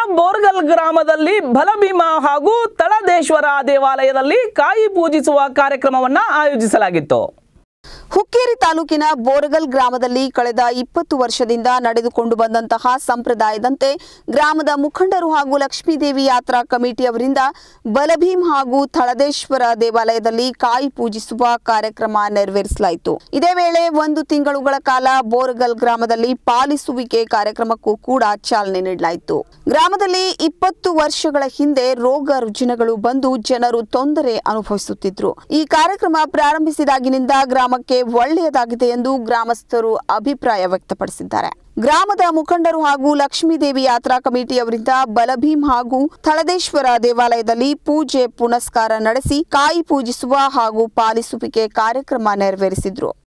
ಬೋರ್ಗಲ್ ಗ್ರಾಮದಲ್ಲಿ ಬಲಭೀಮ ಹಾಗೂ ತಳದೇಶ್ವರ ದೇವಾಲಯದಲ್ಲಿ ಕಾಯಿ ಪೂಜಿಸುವ ಕಾರ್ಯಕ್ರಮವನ್ನು ಆಯೋಜಿಸಲಾಗಿತ್ತು ಹುಕ್ಕೇರಿ ತಾಲೂಕಿನ ಬೋರಗಲ್ ಗ್ರಾಮದಲ್ಲಿ ಕಳೆದ ಇಪ್ಪತ್ತು ವರ್ಷದಿಂದ ನಡೆದುಕೊಂಡು ಬಂದಂತಹ ಸಂಪ್ರದಾಯದಂತೆ ಗ್ರಾಮದ ಮುಖಂಡರು ಹಾಗೂ ಲಕ್ಷ್ಮೀದೇವಿ ಯಾತ್ರಾ ಕಮಿಟಿಯವರಿಂದ ಬಲಭೀಮ್ ಹಾಗೂ ಥಳದೇಶ್ವರ ದೇವಾಲಯದಲ್ಲಿ ಕಾಯಿ ಪೂಜಿಸುವ ಕಾರ್ಯಕ್ರಮ ನೆರವೇರಿಸಲಾಯಿತು ಇದೇ ವೇಳೆ ಒಂದು ತಿಂಗಳುಗಳ ಕಾಲ ಬೋರಗಲ್ ಗ್ರಾಮದಲ್ಲಿ ಪಾಲಿಸುವಿಕೆ ಕಾರ್ಯಕ್ರಮಕ್ಕೂ ಕೂಡ ಚಾಲನೆ ನೀಡಲಾಯಿತು ಗ್ರಾಮದಲ್ಲಿ ಇಪ್ಪತ್ತು ವರ್ಷಗಳ ಹಿಂದೆ ರೋಗ ರುಜಿನಗಳು ಬಂದು ಜನರು ತೊಂದರೆ ಅನುಭವಿಸುತ್ತಿದ್ರು ಈ ಕಾರ್ಯಕ್ರಮ ಪ್ರಾರಂಭಿಸಿದಾಗಿನಿಂದ ಗ್ರಾಮಕ್ಕೆ ಒಳ್ಳೆಯದಾಗಿದೆ ಎಂದು ಗ್ರಾಮಸ್ಥರು ಅಭಿಪ್ರಾಯ ವ್ಯಕ್ತಪಡಿಸಿದ್ದಾರೆ ಗ್ರಾಮದ ಮುಖಂಡರು ಹಾಗೂ ಲಕ್ಷ್ಮೀದೇವಿ ಯಾತ್ರಾ ಕಮಿಟಿಯವರಿಂದ ಬಲಭೀಮ್ ಹಾಗೂ ಥಳದೇಶ್ವರ ದೇವಾಲಯದಲ್ಲಿ ಪೂಜೆ ಪುನಸ್ಕಾರ ನಡೆಸಿ ಕಾಯಿ ಪೂಜಿಸುವ ಹಾಗೂ ಪಾಲಿಸುವಿಕೆ ಕಾರ್ಯಕ್ರಮ ನೆರವೇರಿಸಿದ್ರು